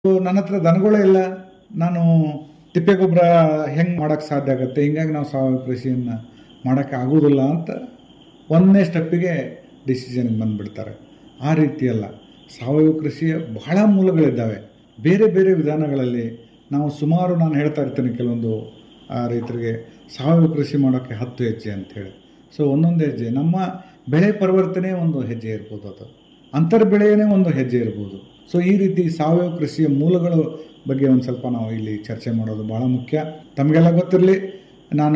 ನನ್ನ ಹತ್ರ ದನಗಳೇ ಇಲ್ಲ ನಾನು ತಿಪ್ಪೆ ಗೊಬ್ಬರ ಹೆಂಗೆ ಮಾಡೋಕ್ಕೆ ಸಾಧ್ಯ ಆಗುತ್ತೆ ಹಿಂಗಾಗಿ ನಾವು ಸಾವಯವ ಕೃಷಿಯನ್ನು ಮಾಡೋಕ್ಕೆ ಆಗೋದಿಲ್ಲ ಅಂತ ಒಂದನೇ ಸ್ಟೆಪ್ಪಿಗೆ ಡಿಸಿಷನ್ಗೆ ಬಂದುಬಿಡ್ತಾರೆ ಆ ರೀತಿಯಲ್ಲ ಸಾವಯವ ಕೃಷಿಯ ಬಹಳ ಮೂಲಗಳಿದ್ದಾವೆ ಬೇರೆ ಬೇರೆ ವಿಧಾನಗಳಲ್ಲಿ ನಾವು ಸುಮಾರು ನಾನು ಹೇಳ್ತಾ ಇರ್ತೀನಿ ಕೆಲವೊಂದು ಆ, ರೈತರಿಗೆ ಸಾವಯವ ಕೃಷಿ ಮಾಡೋಕ್ಕೆ ಹತ್ತು ಹೆಜ್ಜೆ ಅಂಥೇಳಿ ಸೊ ಒಂದೊಂದು ಹೆಜ್ಜೆ ನಮ್ಮ ಬೆಳೆ ಪರಿವರ್ತನೆ ಒಂದು ಹೆಜ್ಜೆ ಇರ್ಬೋದು ಅದು ಅಂತರ್ ಬೆಳೆಯೇ ಒಂದು ಹೆಜ್ಜೆ ಇರ್ಬೋದು ಸೊ ಈ ರೀತಿ ಸಾವಯವ ಕೃಷಿಯ ಮೂಲಗಳ ಬಗ್ಗೆ ಒಂದು ಸ್ವಲ್ಪ ನಾವು ಇಲ್ಲಿ ಚರ್ಚೆ ಮಾಡೋದು ಭಾಳ ಮುಖ್ಯ ತಮಗೆಲ್ಲ ಗೊತ್ತಿರಲಿ ನಾನು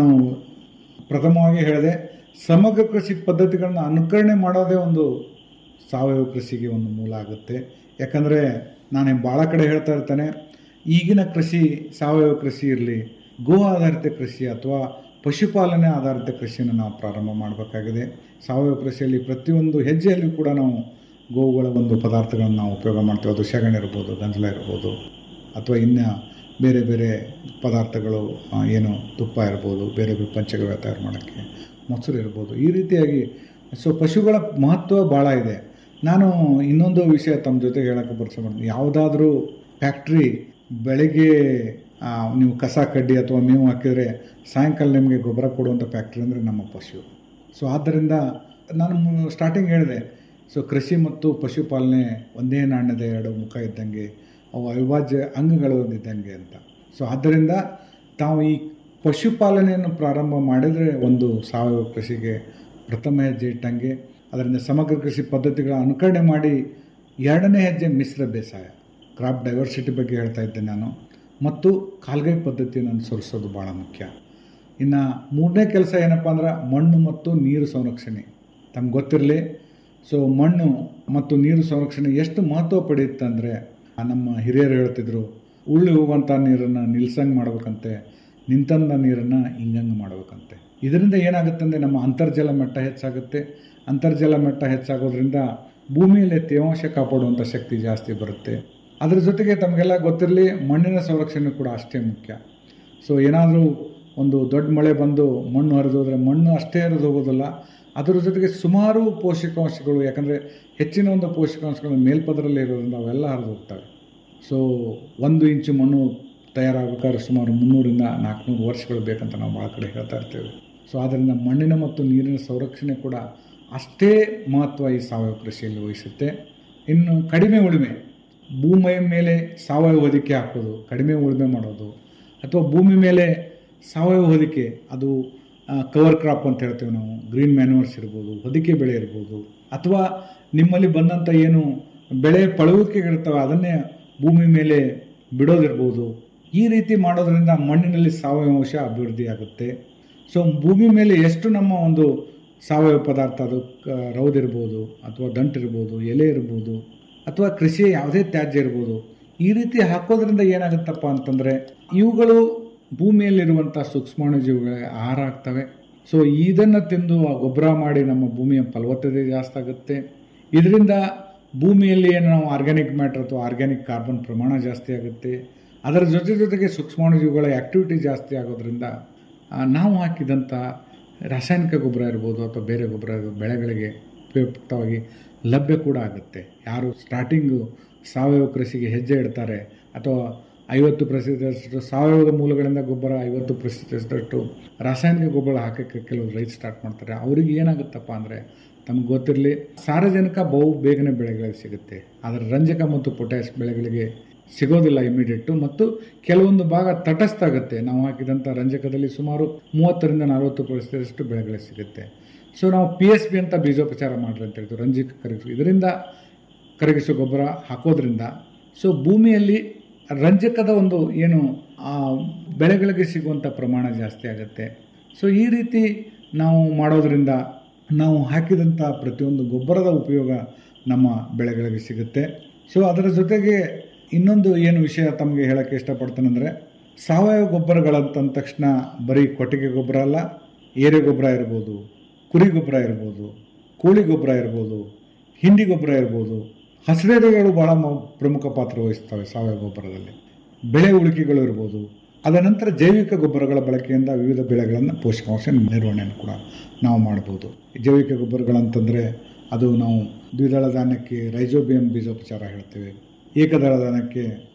ಪ್ರಥಮವಾಗಿ ಹೇಳಿದೆ ಸಮಗ್ರ ಕೃಷಿ ಪದ್ಧತಿಗಳನ್ನ ಅನುಕರಣೆ ಮಾಡೋದೇ ಒಂದು ಸಾವಯವ ಕೃಷಿಗೆ ಒಂದು ಮೂಲ ಆಗುತ್ತೆ ಯಾಕಂದರೆ ನಾನು ಭಾಳ ಕಡೆ ಹೇಳ್ತಾ ಇರ್ತೇನೆ ಈಗಿನ ಕೃಷಿ ಸಾವಯವ ಕೃಷಿ ಇರಲಿ ಗೋ ಆಧಾರಿತ ಕೃಷಿ ಅಥವಾ ಪಶುಪಾಲನೆ ಆಧಾರಿತ ಕೃಷಿಯನ್ನು ನಾವು ಪ್ರಾರಂಭ ಮಾಡಬೇಕಾಗಿದೆ ಸಾವಯವ ಕೃಷಿಯಲ್ಲಿ ಪ್ರತಿಯೊಂದು ಹೆಜ್ಜೆಯಲ್ಲೂ ಕೂಡ ನಾವು ಗೋವುಗಳ ಒಂದು ಪದಾರ್ಥಗಳನ್ನು ನಾವು ಉಪಯೋಗ ಮಾಡ್ತೇವೆ ಅದು ಸೆಗಣಿ ಇರ್ಬೋದು ಗಂಜಲ ಇರ್ಬೋದು ಅಥವಾ ಇನ್ನು ಬೇರೆ ಬೇರೆ ಪದಾರ್ಥಗಳು ಆ, ಏನು ತುಪ್ಪ ಇರ್ಬೋದು ಬೇರೆ ಬೇರೆ ಪಂಚಗವ್ಯ ತಯಾರು ಮಾಡೋಕ್ಕೆ ಮೊಸರು ಇರ್ಬೋದು ಈ ರೀತಿಯಾಗಿ ಸೊ ಪಶುಗಳ ಮಹತ್ವ ಭಾಳ ಇದೆ ನಾನು ಇನ್ನೊಂದು ವಿಷಯ ತಮ್ಮ ಜೊತೆ ಹೇಳೋಕ್ಕೆ ಪರಿಚಯ ಮಾಡ್ತೀನಿ ಯಾವುದಾದ್ರೂ ಫ್ಯಾಕ್ಟ್ರಿ ಬೆಳಗ್ಗೆ ಆ, ನೀವು ಕಸ ಕಡ್ಡಿ ಅಥವಾ ಮೇವು ಹಾಕಿದರೆ ಸಾಯಂಕಾಲ ನಿಮಗೆ ಗೊಬ್ಬರ ಕೊಡುವಂಥ ಫ್ಯಾಕ್ಟ್ರಿ ಅಂದರೆ ನಮ್ಮ ಪಶು ಸೊ ಆದ್ದರಿಂದ ನಾನು ಸ್ಟಾರ್ಟಿಂಗ್ ಹೇಳಿದೆ ಸೊ ಕೃಷಿ ಮತ್ತು ಪಶುಪಾಲನೆ ಒಂದೇ ನಾಣ್ಯದ ಎರಡು ಮುಖ ಇದ್ದಂಗೆ ಅವು ಅವಿಭಾಜ್ಯ ಅಂಗಗಳು ಇದ್ದಂಗೆ ಅಂತ ಸೊ ಆದ್ದರಿಂದ ತಾವು ಈ ಪಶುಪಾಲನೆಯನ್ನು ಪ್ರಾರಂಭ ಮಾಡಿದರೆ ಒಂದು ಸಾವಯವ ಕೃಷಿಗೆ ಪ್ರಥಮ ಹೆಜ್ಜೆ ಇಟ್ಟಂಗೆ ಅದರಿಂದ ಸಮಗ್ರ ಕೃಷಿ ಪದ್ಧತಿಗಳ ಅನುಕರಣೆ ಮಾಡಿ ಎರಡನೇ ಹೆಜ್ಜೆ ಮಿಶ್ರ ಬೇಸಾಯ ಕ್ರಾಪ್ ಡೈವರ್ಸಿಟಿ ಬಗ್ಗೆ ಹೇಳ್ತಾ ಇದ್ದೆ ನಾನು ಮತ್ತು ಕಾಲ್ಗೈ ಪದ್ಧತಿಯನ್ನು ಅನುಸರಿಸೋದು ಭಾಳ ಮುಖ್ಯ ಇನ್ನು ಮೂರನೇ ಕೆಲಸ ಏನಪ್ಪ ಅಂದ್ರೆ ಮಣ್ಣು ಮತ್ತು ನೀರು ಸಂರಕ್ಷಣೆ ತಮ್ಗೆ ಗೊತ್ತಿರಲಿ ಸೊ ಮಣ್ಣು ಮತ್ತು ನೀರು ಸಂರಕ್ಷಣೆ ಎಷ್ಟು ಮಹತ್ವ ಪಡೆಯುತ್ತಂದರೆ ನಮ್ಮ ಹಿರಿಯರು ಹೇಳ್ತಿದ್ರು ಉಳ್ಳಿ ಹೋಗುವಂಥ ನೀರನ್ನು ನಿಲ್ಸಂಗೆ ಮಾಡ್ಬೇಕಂತೆ ನಿಂತಂದ ನೀರನ್ನು ಹಿಂಗಂಗೆ ಮಾಡ್ಬೇಕಂತೆ ಇದರಿಂದ ಏನಾಗುತ್ತೆ ಅಂದರೆ ನಮ್ಮ ಅಂತರ್ಜಲ ಮಟ್ಟ ಹೆಚ್ಚಾಗುತ್ತೆ ಅಂತರ್ಜಲ ಮಟ್ಟ ಹೆಚ್ಚಾಗೋದ್ರಿಂದ ಭೂಮಿಯಲ್ಲಿ ತೇವಾಂಶ ಕಾಪಾಡುವಂಥ ಶಕ್ತಿ ಜಾಸ್ತಿ ಬರುತ್ತೆ ಅದ್ರ ಜೊತೆಗೆ ತಮಗೆಲ್ಲ ಗೊತ್ತಿರಲಿ ಮಣ್ಣಿನ ಸಂರಕ್ಷಣೆ ಕೂಡ ಅಷ್ಟೇ ಮುಖ್ಯ ಸೊ ಏನಾದರೂ ಒಂದು ದೊಡ್ಡ ಮಳೆ ಬಂದು ಮಣ್ಣು ಹರಿದು ಹೋದರೆ ಮಣ್ಣು ಅಷ್ಟೇ ಹರಿದು ಹೋಗೋದಿಲ್ಲ ಅದರ ಜೊತೆಗೆ ಸುಮಾರು ಪೋಷಕಾಂಶಗಳು ಯಾಕಂದರೆ ಹೆಚ್ಚಿನ ಒಂದು ಪೋಷಕಾಂಶಗಳು ಮೇಲ್ಪದರಲ್ಲಿ ಇರೋದ್ರಿಂದ ಅವೆಲ್ಲ ಹರಿದು ಹೋಗ್ತವೆ ಸೊ ಒಂದು ಇಂಚು ಮಣ್ಣು ತಯಾರಾಗಬೇಕಾದ್ರೆ ಸುಮಾರು ಮುನ್ನೂರಿಂದ ನಾಲ್ಕುನೂರು ವರ್ಷಗಳು ಬೇಕಂತ ನಾವು ಭಾಳ ಕಡೆ ಹೇಳ್ತಾ ಇರ್ತೇವೆ ಸೊ ಆದ್ದರಿಂದ ಮಣ್ಣಿನ ಮತ್ತು ನೀರಿನ ಸಂರಕ್ಷಣೆ ಕೂಡ ಅಷ್ಟೇ ಮಹತ್ವ ಈ ಸಾವಯವ ಕೃಷಿಯಲ್ಲಿ ವಹಿಸುತ್ತೆ ಇನ್ನು ಕಡಿಮೆ ಉಳುಮೆ ಭೂಮಿಯ ಮೇಲೆ ಸಾವಯವ ಹೊದಿಕೆ ಹಾಕೋದು ಕಡಿಮೆ ಉಳುಮೆ ಮಾಡೋದು ಅಥವಾ ಭೂಮಿ ಮೇಲೆ ಸಾವಯವ ಹೊದಿಕೆ ಅದು ಕವರ್ ಕ್ರಾಪ್ ಅಂತ ಹೇಳ್ತೇವೆ ನಾವು ಗ್ರೀನ್ ಮ್ಯಾನ್ಯೂರ್ಸ್ ಇರ್ಬೋದು ಹೊದಿಕೆ ಬೆಳೆ ಇರ್ಬೋದು ಅಥವಾ ನಿಮ್ಮಲ್ಲಿ ಬಂದಂಥ ಏನು ಬೆಳೆ ಪಳವಳಿಕೆಗಳಿರ್ತವೆ ಅದನ್ನೇ ಭೂಮಿ ಮೇಲೆ ಬಿಡೋದಿರ್ಬೋದು ಈ ರೀತಿ ಮಾಡೋದ್ರಿಂದ ಮಣ್ಣಿನಲ್ಲಿ ಸಾವಯವ ಅಂಶ ಅಭಿವೃದ್ಧಿ ಆಗುತ್ತೆ ಸೊ ಭೂಮಿ ಮೇಲೆ ಎಷ್ಟು ನಮ್ಮ ಒಂದು ಸಾವಯವ ಪದಾರ್ಥ ಅದು ಕ- ರೌದಿರ್ಬೋದು ಅಥವಾ ದಂಟಿರ್ಬೋದು ಎಲೆ ಇರ್ಬೋದು ಅಥವಾ ಕೃಷಿಯ ಯಾವುದೇ ತ್ಯಾಜ್ಯ ಇರ್ಬೋದು ಈ ರೀತಿ ಹಾಕೋದ್ರಿಂದ ಏನಾಗುತ್ತಪ್ಪ ಅಂತಂದರೆ ಇವುಗಳು ಭೂಮಿಯಲ್ಲಿರುವಂಥ ಸೂಕ್ಷ್ಮಾಣುಜೀವಿಗಳಿಗೆ ಆಹಾರ ಆಗ್ತವೆ ಸೊ ಇದನ್ನು ತಿಂದು ಆ ಗೊಬ್ಬರ ಮಾಡಿ ನಮ್ಮ ಭೂಮಿಯ ಫಲವತ್ತತೆ ಜಾಸ್ತಿ ಆಗುತ್ತೆ ಇದರಿಂದ ಭೂಮಿಯಲ್ಲಿ ಏನು ನಾವು ಆರ್ಗ್ಯಾನಿಕ್ ಮ್ಯಾಟ್ರ್ ಅಥವಾ ಆರ್ಗ್ಯಾನಿಕ್ ಕಾರ್ಬನ್ ಪ್ರಮಾಣ ಜಾಸ್ತಿ ಆಗುತ್ತೆ ಅದರ ಜೊತೆ ಜೊತೆಗೆ ಸೂಕ್ಷ್ಮಾಣುಜೀವಿಗಳ ಆ್ಯಕ್ಟಿವಿಟಿ ಜಾಸ್ತಿ ಆಗೋದ್ರಿಂದ ಆ, ನಾವು ಹಾಕಿದಂಥ ರಾಸಾಯನಿಕ ಗೊಬ್ಬರ ಇರ್ಬೋದು ಅಥವಾ ಬೇರೆ ಗೊಬ್ಬರ ಇರ್ಬೋದು, ಬೆಳೆಗಳಿಗೆ ಉಪಯುಕ್ತವಾಗಿ ಲಭ್ಯ ಕೂಡ ಆಗುತ್ತೆ ಯಾರು ಸ್ಟಾರ್ಟಿಂಗು ಸಾವಯವ ಕೃಷಿಗೆ ಹೆಜ್ಜೆ ಇಡ್ತಾರೆ ಅಥವಾ ಐವತ್ತು ಪ್ರತಿಶತದಷ್ಟು ಸಾವಯವ ಮೂಲಗಳಿಂದ ಗೊಬ್ಬರ ಐವತ್ತು ಪ್ರತಿಶತದಷ್ಟು ರಾಸಾಯನಿಕ ಗೊಬ್ಬರ ಹಾಕೋಕ್ಕೆ ಕೆಲವು ರೈತ ಸ್ಟಾರ್ಟ್ ಮಾಡ್ತಾರೆ ಅವ್ರಿಗೆ ಏನಾಗುತ್ತಪ್ಪ ಅಂದರೆ ತಮ್ಗೆ ಗೊತ್ತಿರಲಿ ಸಾರಜನಕ ಬಹು ಬೇಗನೆ ಬೆಳೆಗಳಿಗೆ ಸಿಗುತ್ತೆ ಆದರೆ ರಂಜಕ ಮತ್ತು ಪೊಟ್ಯಾಶ್ ಬೆಳೆಗಳಿಗೆ ಸಿಗೋದಿಲ್ಲ ಇಮಿಡಿಯೇಟು ಮತ್ತು ಕೆಲವೊಂದು ಭಾಗ ತಟಸ್ಥ ಆಗುತ್ತೆ ನಾವು ಹಾಕಿದಂಥ ರಂಜಕದಲ್ಲಿ ಸುಮಾರು ಮೂವತ್ತರಿಂದ ನಲವತ್ತು ಪ್ರತಿಶತದಷ್ಟು ಬೆಳೆಗಳಿಗೆ ಸಿಗುತ್ತೆ ಸೊ ನಾವು ಪಿ ಎಸ್ ಬಿ ಅಂತ ಬೀಜೋಪಚಾರ ಮಾಡ್ರಿ ಅಂತ ಹೇಳ್ತೀವಿ ರಂಜಕ ಕರಗಿಸು ಇದರಿಂದ ಕರಗಿಸೋ ಗೊಬ್ಬರ ಹಾಕೋದ್ರಿಂದ ಸೊ ಭೂಮಿಯಲ್ಲಿ ರಂಜಕದ ಒಂದು ಏನು ಆ ಬೆಳೆಗಳಿಗೆ ಸಿಗುವಂಥ ಪ್ರಮಾಣ ಜಾಸ್ತಿ ಆಗುತ್ತೆ ಸೊ ಈ ರೀತಿ ನಾವು ಮಾಡೋದ್ರಿಂದ ನಾವು ಹಾಕಿದಂಥ ಪ್ರತಿಯೊಂದು ಗೊಬ್ಬರದ ಉಪಯೋಗ ನಮ್ಮ ಬೆಳೆಗಳಿಗೆ ಸಿಗುತ್ತೆ ಸೊ ಅದರ ಜೊತೆಗೆ ಇನ್ನೊಂದು ಏನು ವಿಷಯ ತಮಗೆ ಹೇಳೋಕ್ಕೆ ಇಷ್ಟಪಡ್ತೇನೆ ಅಂದರೆ ಸಾವಯವ ಗೊಬ್ಬರಗಳಂತ ತಕ್ಷಣ ಬರೀ ಕೊಟ್ಟಿಗೆ ಗೊಬ್ಬರ ಅಲ್ಲ ಏರೆ ಗೊಬ್ಬರ ಇರ್ಬೋದು ಕುರಿ ಗೊಬ್ಬರ ಇರ್ಬೋದು ಕೋಳಿ ಗೊಬ್ಬರ ಇರ್ಬೋದು ಹಿಂಡಿ ಗೊಬ್ಬರ ಇರ್ಬೋದು ಹಸಿರೆಲೆಗಳು ಭಾಳ ಮ- ಪ್ರಮುಖ ಪಾತ್ರ ವಹಿಸ್ತವೆ ಸಾವಯವ ಗೊಬ್ಬರದಲ್ಲಿ ಬೆಳೆ ಉಳಿಕೆಗಳು ಇರ್ಬೋದು ಅದ ನಂತರ ಜೈವಿಕ ಗೊಬ್ಬರಗಳ ಬಳಕೆಯಿಂದ ವಿವಿಧ ಬೆಳೆಗಳನ್ನು ಪೋಷಕಾಂಶ ನಿರ್ವಹಣೆಯನ್ನು ಕೂಡ ನಾವು ಮಾಡ್ಬೋದು ಜೈವಿಕ ಗೊಬ್ಬರಗಳಂತಂದರೆ ಅದು ನಾವು ದ್ವಿದಳ ಧಾನ್ಯಕ್ಕೆ ರೈಜೋಬಿಯಂ ಬೀಜೋಪಚಾರ ಹೇಳ್ತೇವೆ ಏಕದಳ ಧಾನ್ಯಕ್ಕೆ